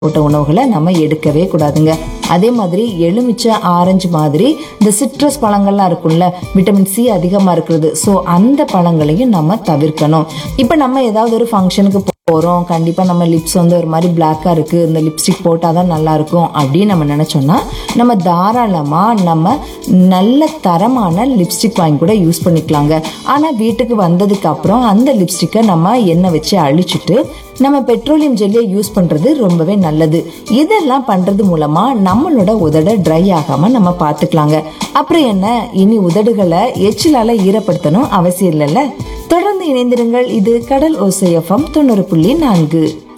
போட்ட உணவுகளை நம்ம எடுக்கவே கூடாதுங்க அதே மாதிரி எலுமிச்சை ஆரஞ்சு மாதிரி இந்த சிட்ரஸ் பழங்கள்லாம் இருக்கும்ல விட்டமின் சி அதிகமாக இருக்கிறது ஸோ அந்த பழங்களையும் நம்ம தவிர்க்கணும் இப்போ நம்ம ஏதாவது ஒரு ஃபங்க்ஷனுக்கு போகிறோம் கண்டிப்பாக நம்ம லிப்ஸ் வந்து ஒரு மாதிரி பிளாக்காக இருக்குது இந்த லிப்ஸ்டிக் போட்டால் தான் நல்லா இருக்கும் அப்படின்னு நம்ம நினச்சோம்னா நம்ம தாராளமாக நம்ம நல்ல தரமான லிப்ஸ்டிக் வாங்கி கூட யூஸ் பண்ணிக்கலாங்க ஆனால் வீட்டுக்கு வந்ததுக்கு அப்புறம் அந்த லிப்ஸ்டிக்கை நம்ம எண்ணெய் வச்சு அழிச்சிட்டு நம்ம பெட்ரோலியம் ஜெல்லியை யூஸ் பண்ணுறது ரொம்பவே நல்லது இதெல்லாம் பண்ணுறது மூலமாக நம்மளோட உதட ட்ரை ஆகாமல் நம்ம பார்த்துக்கலாங்க அப்புறம் என்ன இனி உதடுகளை எச்சிலால ஈரப்படுத்தணும் அவசியம் இல்லைல்ல தொடர்ந்து இணைந்திருங்கள் இது கடல் ஓசையஃபம் தொண்ணூறு புள்ளி நான்கு